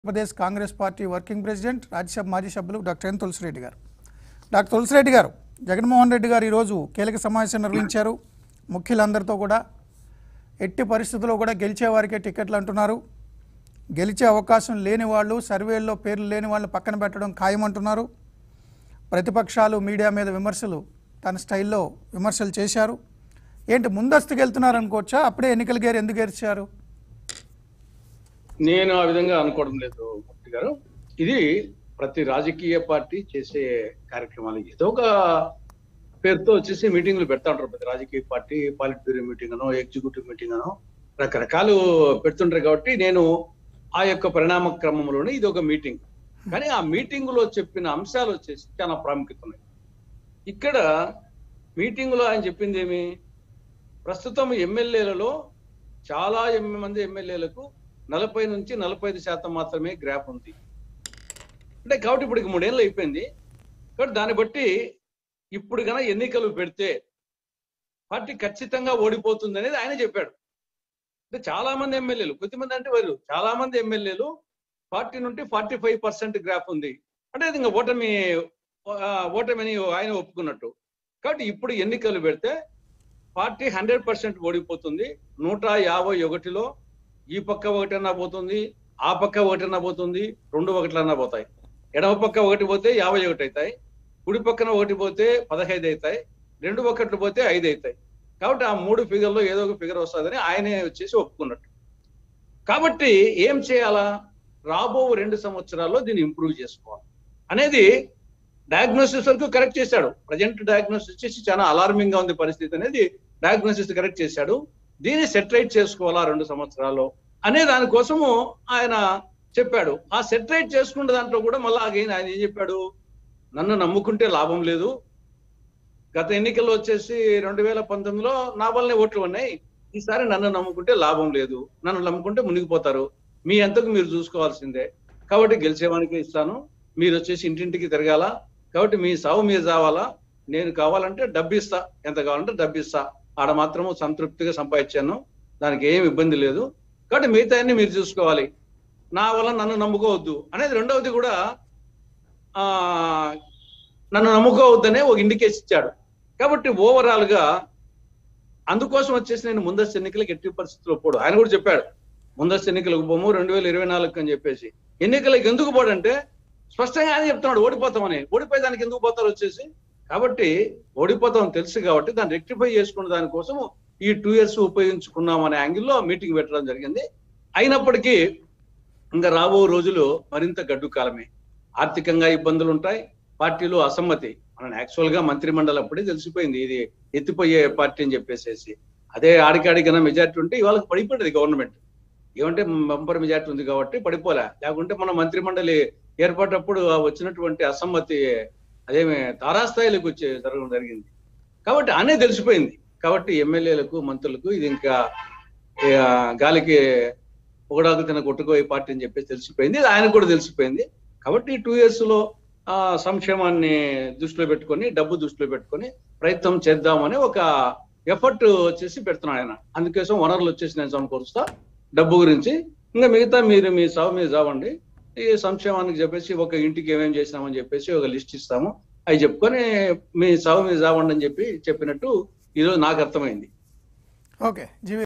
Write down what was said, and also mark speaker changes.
Speaker 1: Andhra Pradesh Congress party working president Rajya Sabha మాజీ సభ్యులు doctor N Tulasi Reddy గారు డాక్టర్ తులసిరెడ్డి గారు జగన్మోహన్ రెడ్డి గారు ఈరోజు కీలక సమావేశం నిర్వహించారు ముఖ్యులందరితో కూడా ఎట్టి పరిస్థితుల్లో కూడా గెలిచే వారికే టికెట్లు అంటున్నారు గెలిచే అవకాశం లేని వాళ్ళు సర్వేల్లో పేర్లు లేని వాళ్ళు పక్కన పెట్టడం ఖాయమంటున్నారు ప్రతిపక్షాలు మీడియా మీద విమర్శలు తన స్టైల్లో విమర్శలు చేశారు ఏంటి ముందస్తుకు వెళ్తున్నారు అనుకోవచ్చా అప్పుడే ఎన్నికల గేరు ఎందుకు గెలిచారు
Speaker 2: నేను ఆ విధంగా అనుకోవడం లేదు మూర్తి గారు ఇది ప్రతి రాజకీయ పార్టీ చేసే కార్యక్రమాలు ఏదో ఒక పేరుతో వచ్చేసి మీటింగ్లు పెడతా ఉంటారు ప్రతి రాజకీయ పార్టీ పాలిట్ బ్యూరో మీటింగ్ అనో ఎగ్జిక్యూటివ్ మీటింగ్ అనో రకరకాలు పెడుతుంటారు కాబట్టి నేను ఆ యొక్క పరిణామ క్రమంలోనే ఇది ఒక మీటింగ్ కానీ ఆ మీటింగ్ లో చెప్పిన అంశాలు వచ్చేసి చాలా ప్రాముఖ్యత ఉన్నాయి ఇక్కడ మీటింగ్ లో ఆయన చెప్పింది ఏమి ప్రస్తుతం ఎమ్మెల్యేలలో చాలా ఎమ్ మంది ఎమ్మెల్యేలకు నలభై నుంచి నలభై ఐదు శాతం మాత్రమే గ్రాఫ్ ఉంది అంటే కాబట్టి ఇప్పుడు మూడేళ్ళు అయిపోయింది కాబట్టి దాన్ని బట్టి ఇప్పుడు గన ఎన్నికలు పెడితే పార్టీ ఖచ్చితంగా ఓడిపోతుంది అనేది ఆయన చెప్పాడు అంటే చాలా మంది ఎమ్మెల్యేలు కొద్దిమంది అంటే వారు చాలా మంది ఎమ్మెల్యేలు పార్టీ నుండి ఫార్టీ ఫైవ్ పర్సెంట్ గ్రాఫ్ ఉంది అంటే అది ఇంకా ఓటమి ఆ, ఓటమిని ఆయన ఒప్పుకున్నట్టు కాబట్టి ఇప్పుడు ఎన్నికలు పెడితే పార్టీ హండ్రెడ్ పర్సెంట్ ఓడిపోతుంది నూట యాభై ఒకటిలో ఈ పక్క ఒకటన్నా పోతుంది ఆ పక్క ఒకటన్నా పోతుంది రెండు ఒకటిలన్నా పోతాయి ఎడమ పక్క ఒకటి పోతే యాభై ఒకటి అవుతాయి కుడి పక్కన ఒకటి పోతే పదహైదు అవుతాయి రెండు ఒకట్లు పోతే ఐదు అవుతాయి కాబట్టి ఆ మూడు ఫిగర్లో ఏదో ఒక ఫిగర్ వస్తుందని ఆయనే వచ్చేసి ఒప్పుకున్నట్టు కాబట్టి ఏం చేయాలా రాబో రెండు సంవత్సరాల్లో దీన్ని ఇంప్రూవ్ చేసుకోవాలి అనేది డయాగ్నోసిస్ వరకు కరెక్ట్ చేశాడు ప్రజెంట్ డయాగ్నోసిస్ వచ్చేసి చాలా అలార్మింగ్ గా ఉంది పరిస్థితి అనేది డయాగ్నోసిస్ కరెక్ట్ చేశాడు దీన్ని సెటరైట్ చేసుకోవాలా రెండు సంవత్సరాల్లో అనే దానికోసము ఆయన చెప్పాడు ఆ సెటరైట్ చేసుకున్న దాంట్లో కూడా మళ్ళీ again ఆయన ఏం చెప్పాడు నన్ను నమ్ముకుంటే లాభం లేదు గత ఎన్నికల్లో వచ్చేసి రెండు వేల పంతొమ్మిదిలో నా వల్లనే ఓట్లు ఉన్నాయి ఈసారి నన్ను నమ్ముకుంటే లాభం లేదు నన్ను నమ్ముకుంటే మునిగిపోతారు మీ అంతకు మీరు చూసుకోవాల్సిందే కాబట్టి గెలిచేవానికి ఇస్తాను మీరు వచ్చేసి ఇంటింటికి తిరగాల కాబట్టి మీ సావు మీరు చావాలా నేను కావాలంటే డబ్బు ఇస్తా ఎంత కావాలంటే డబ్బు ఇస్తా ఆడ మాత్రము సంతృప్తిగా సంపాదించాను దానికి ఏం ఇబ్బంది లేదు కాబట్టి మిగతా అన్ని మీరు చూసుకోవాలి నా వల్ల నన్ను నమ్ముకోవద్దు అనేది రెండవది కూడా ఆ నన్ను నమ్ముకోవద్దనే ఒక ఇండికేషన్ ఇచ్చాడు కాబట్టి ఓవరాల్ గా అందుకోసం వచ్చేసి నేను ముందస్తు ఎన్నికలకు ఎట్టి పరిస్థితుల్లో పోడు ఆయన కూడా చెప్పాడు ముందస్తు ఎన్నికలకు పోము రెండు వేల ఇరవై నాలుగు అని చెప్పేసి ఎన్నికలకు ఎందుకు పోడంటే స్పష్టంగా ఆయన చెప్తున్నాడు ఓడిపోతామని ఓడిపోయేదానికి ఎందుకు పోతారు వచ్చేసి కాబట్టి ఓడిపోతాం తెలుసు కాబట్టి దాన్ని రెక్టిఫై చేసుకున్న దానికోసం ఈ టూ ఇయర్స్ ఉపయోగించుకున్నాం అనే యాంగిల్లో మీటింగ్ పెట్టడం జరిగింది అయినప్పటికీ ఇంకా రాబో రోజులు మరింత గడ్డు కాలమే ఆర్థికంగా ఇబ్బందులు ఉంటాయి పార్టీలో అసమ్మతి మనం యాక్చువల్ గా మంత్రిమండలి అప్పుడే తెలిసిపోయింది ఇది ఎత్తిపోయే పార్టీ అని చెప్పేసేసి అదే ఆడికాడికైనా మెజార్టీ ఉంటే ఇవాళ పడిపోయింది గవర్నమెంట్ ఏమంటే బంపర్ మెజార్టీ ఉంది కాబట్టి పడిపోలే లేకుంటే మన మంత్రిమండలి ఏర్పడినప్పుడు ఆ వచ్చినటువంటి అసమ్మతి అదేమి తారాస్థాయిలకు వచ్చే జరగడం జరిగింది కాబట్టి అనే తెలిసిపోయింది కాబట్టి ఎమ్మెల్యేలకు మంత్రులకు ఇది ఇంకా ఆ, గాలికి ఒకడాకు తిన కొట్టుకోయే పార్టీ అని చెప్పేసి తెలిసిపోయింది ఇది ఆయనకు కూడా తెలిసిపోయింది కాబట్టి టూ ఇయర్స్ లో ఆ సంక్షేమాన్ని దృష్టిలో పెట్టుకొని డబ్బు దృష్టిలో పెట్టుకొని ప్రయత్నం చేద్దామని ఒక ఎఫర్ట్ వచ్చేసి పెడుతున్నాడు ఆయన అందుకోసం వనరులు వచ్చేసి నేను సమకూరుస్తా డబ్బు గురించి ఇంకా మిగతా మీరు మీ సాగు మీద చావండి ఈ సంక్షేమానికి చెప్పేసి ఒక ఇంటికి ఏమేం చేసినామని చెప్పేసి ఒక లిస్ట్ ఇస్తాము అవి చెప్పుకొని మీ సాగు మీద చావండి అని చెప్పి చెప్పినట్టు ఈరోజు నాకు అర్థమైంది
Speaker 1: ఓకే జీవి